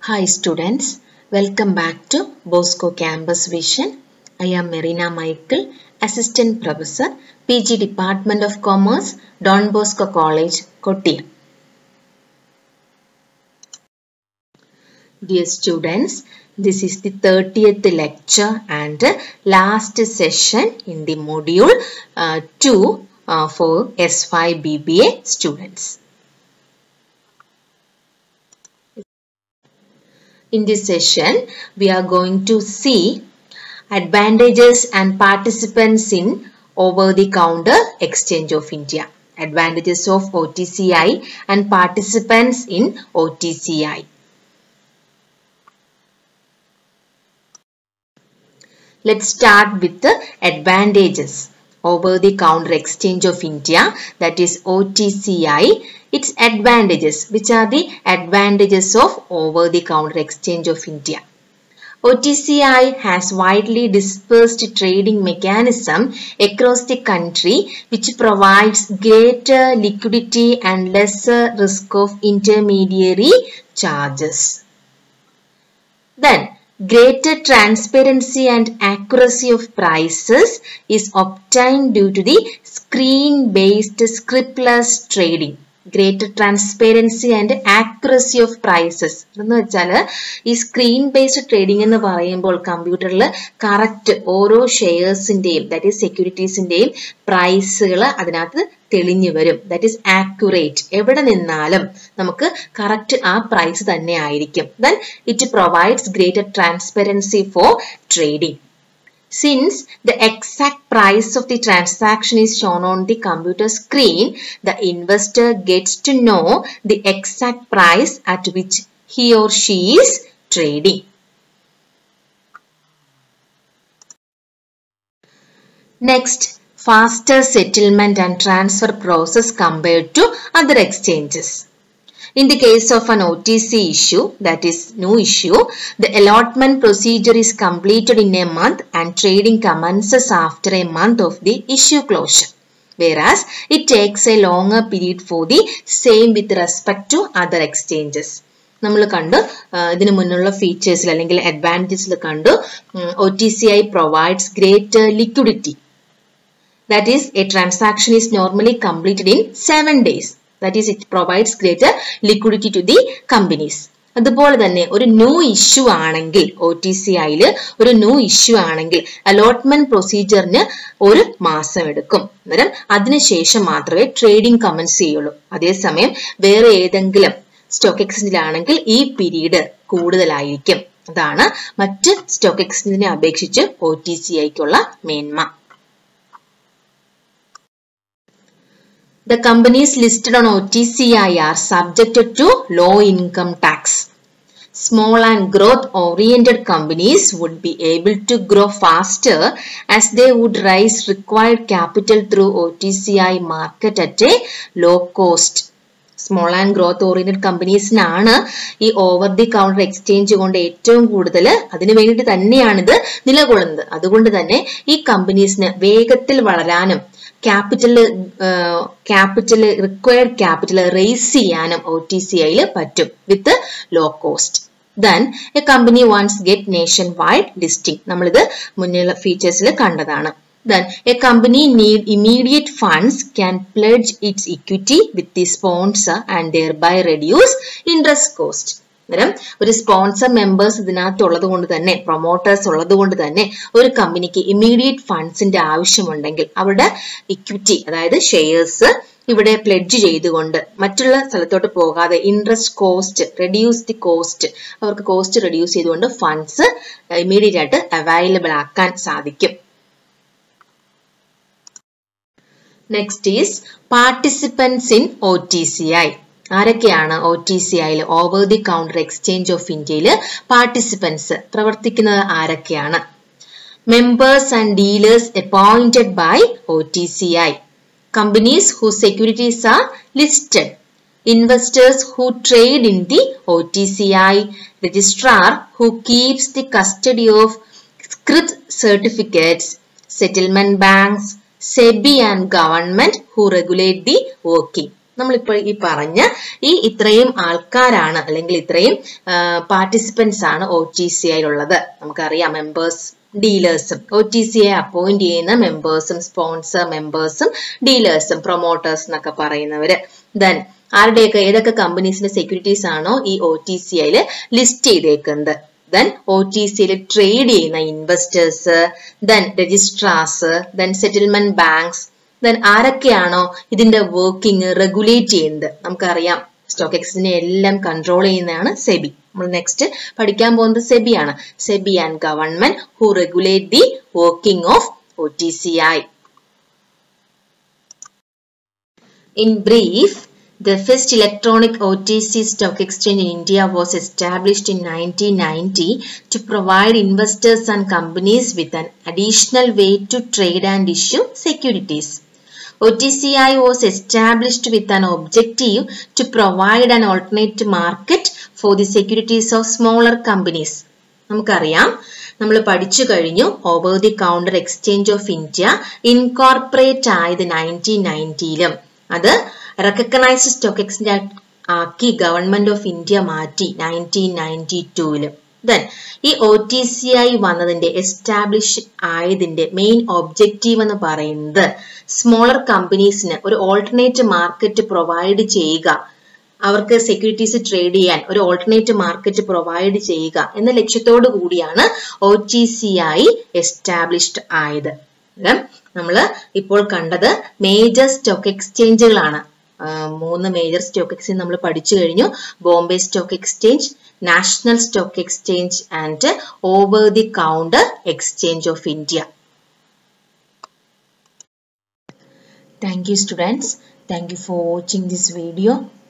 Hi students, welcome back to Bosco Campus Vision. I am Marina Michael, Assistant Professor, PG Department of Commerce, Don Bosco College, Kottayam. Dear students, this is the 30th lecture and last session in the module uh, 2 uh, for S5 BBA students. In this session, we are going to see advantages and participants in over-the-counter exchange of India. Advantages of OTCI and participants in OTCI. Let's start with the advantages over the counter exchange of India that is OTCI its advantages which are the advantages of over the counter exchange of India OTCI has widely dispersed trading mechanism across the country which provides greater liquidity and lesser risk of intermediary charges. Then Greater transparency and accuracy of prices is obtained due to the screen-based scriptless trading. Greater transparency and accuracy of prices എന്ന് വെച്ചാൽ ഈ screen based trading എന്ന് പറയുമ്പോൾ കമ്പ്യൂട്ടറിൽ correct ഓരോ ഷെയർസിന്റെയും that is സെക്യൂരിറ്റീസിന്റെയും പ്രൈസുകൾ അതിനകത്ത് തെളിഞ്ഞു വരും ദാറ്റ് ഈസ് ആക്യുറേറ്റ് എവിടെ നിന്നാലും നമുക്ക് കറക്റ്റ് ആ പ്രൈസ് തന്നെ ആയിരിക്കും then it provides greater transparency for trading Since the exact price of the transaction is shown on the computer screen, the investor gets to know the exact price at which he or she is trading. Next, faster settlement and transfer process compared to other exchanges. In the case of an OTC issue, that is new issue, the allotment procedure is completed in a month and trading commences after a month of the issue closure. Whereas it takes a longer period for the same with respect to other exchanges. നമ്മൾ കണ്ടു ഇതിനു മുന്നുള്ള ഫീച്ചേഴ്സിൽ അല്ലെങ്കിൽ അഡ്വാൻറ്റേജസിൽ കണ്ടു O T C I provides greater liquidity that is a transaction is normally completed in seven days that is it provides greater liquidity to the companies അതുപോലെ തന്നെ ഒരു new issue ആണെങ്കിൽ ഒ ടി സി ഐയിൽ ഒരു new issue ആണെങ്കിൽ allotment പ്രൊസീജിയറിന് ഒരു മാസം എടുക്കും അന്നേരം അതിനുശേഷം മാത്രമേ ട്രേഡിംഗ് കമൻസ് ചെയ്യുള്ളൂ അതേസമയം വേറെ ഏതെങ്കിലും സ്റ്റോക്ക് എക്സ്ചേഞ്ചിലാണെങ്കിൽ ഈ പീരീഡ് കൂടുതലായിരിക്കും അതാണ് മറ്റ് സ്റ്റോക്ക് എക്സ്ചേഞ്ചിനെ അപേക്ഷിച്ച് ഒ ടി സി ഐക്കുള്ള മേന്മ The companies listed on OTCI are subjected to low income tax. Small and growth oriented companies would be able to grow faster as they would raise required capital through OTCI market at a low cost. Small and growth oriented കമ്പനീസിനാണ് ഈ over the counter exchange കൊണ്ട് ഏറ്റവും കൂടുതൽ അതിനു വേണ്ടിയിട്ട് തന്നെയാണ് ഇത് നിലകൊള്ളുന്നത് അതുകൊണ്ട് തന്നെ ഈ കമ്പനീസിന് വേഗത്തിൽ വളരാനും capital capital required capital raise ചെയ്യാനും ഒ ടി സി ഐയിൽ പറ്റും with low cost then a company once get nationwide listing നമ്മളിത് മുന്നിലുള്ള ഫീച്ചേഴ്സിൽ കണ്ടതാണ് then a company need immediate funds can pledge its equity with the sponsor and thereby reduce interest cost അന്നേരം ഒരു sponsor members ഇതിനകത്തുള്ളത് കൊണ്ട് തന്നെ promoters ഉള്ളത് കൊണ്ട് തന്നെ ഒരു കമ്പനിക്ക് ഇമ്മീഡിയറ്റ് ഫണ്ട്സിന്റെ ആവശ്യമുണ്ടെങ്കിൽ അവരുടെ ഇക്വിറ്റി അതായത് ഷെയർസ് ഇവിടെ പ്ലെഡ്ജ് ചെയ്തുകൊണ്ട് മറ്റുള്ള സ്ഥലത്തോട്ട് പോകാതെ interest cost reduce the cost അവർക്ക് കോസ്റ്റ് റെഡ്യൂസ് ചെയ്തുകൊണ്ട് ഫണ്ട്സ് ഇമ്മീഡിയറ്റ് ആയിട്ട് അവൈലബിൾ ആക്കാൻ സാധിക്കും next is participants in O T C I ആരൊക്കെയാണ് ഒ ടി സി ഐയിൽ over the counter exchange of ഇന്ത്യയിൽ പാർട്ടിസിപ്പൻസ് പ്രവർത്തിക്കുന്നത് ആരൊക്കെയാണ് members and dealers appointed by O T C I companies who securities are listed investors who trade in the OTCI, registrar who keeps the custody of script certificates, settlement banks, SEBI and government who regulate the working. നമ്മളിപ്പോൾ ഈ പറഞ്ഞ ഈ ഇത്രയും ആൾക്കാരാണ് അല്ലെങ്കിൽ ഇത്രയും participants ആണ് O T C ഐയിലുള്ളത് നമുക്കറിയാം മെമ്പേഴ്സ് ഡീലേഴ്സും O T C I appoint ചെയ്യുന്ന മെമ്പേഴ്സും സ്പോൺസർ മെമ്പേഴ്സും ഡീലേഴ്സും പ്രൊമോട്ടേഴ്സ് എന്നൊക്കെ പറയുന്നവര് ദെൻ ആരുടെയൊക്കെ ഏതൊക്കെ കമ്പനീസിന്റെ സെക്യൂരിറ്റീസ് ആണോ ഈ ഒ ടി സി ഐയിൽ ലിസ്റ്റ് ചെയ്തേക്കുന്നത് ദെൻ ഒ ടി സിയിൽ ട്രേഡ് ചെയ്യുന്ന investors then registrars then settlement banks then ആരൊക്കെയാണോ ഇതിന്റെ വർക്കിംഗ് റെഗുലേറ്റ് ചെയ്യുന്നത് നമുക്കറിയാം സ്റ്റോക്ക് എക്സ്ചേഞ്ചിനെ എല്ലാം കൺട്രോൾ ചെയ്യുന്നതാണ് സെബി നമ്മൾ നെക്സ്റ്റ് പഠിക്കാൻ പോകുന്നത് സെബി ആണ് SEBI and government who regulate the working of O T C I in brief The first electronic OTC stock exchange in India was established in 1990 to provide investors and companies with an additional way to trade and issue securities. OTCI was established with an objective to provide an alternate market for the securities of smaller companies. നമുക്കറിയാം നമ്മൾ പഠിച്ചു കഴിഞ്ഞു over the counter exchange of India incorporate ആയത് nineteen നയൻറ്റിയിലും അത് recognised stock exchange ആക്കി government of India മാറ്റി nineteen ninety ടൂവില് ദെൻ ഈ ഒ ടി സി ഐ വന്നതിന്റെ എസ്റ്റാബ്ലിഷ് ആയതിന്റെ മെയിൻ ഒബ്ജക്റ്റീവ് എന്ന് പറയുന്നത് സ്മോളർ കമ്പനീസിന് ഒരു ഓൾട്ടർനേറ്റ് മാർക്കറ്റ് പ്രൊവൈഡ് ചെയ്യുക അവർക്ക് സെക്യൂരിറ്റീസ് ട്രേഡ് ചെയ്യാൻ ഒരു ഓൾട്ടർനേറ്റ് മാർക്കറ്റ് പ്രൊവൈഡ് ചെയ്യുക എന്ന ലക്ഷ്യത്തോടു കൂടിയാണ് O T C I established ആയത് നമ്മൾ ഇപ്പോൾ കണ്ടത് മേജർ സ്റ്റോക്ക് എക്സ്ചേഞ്ചുകളാണ് മൂന്ന് മേജർ സ്റ്റോക്ക് എക്സ്ചേഞ്ച് നമ്മൾ പഠിച്ചു കഴിഞ്ഞു Bombay stock exchange national stock exchange and over the counter exchange of India thank you students thank you for watching this video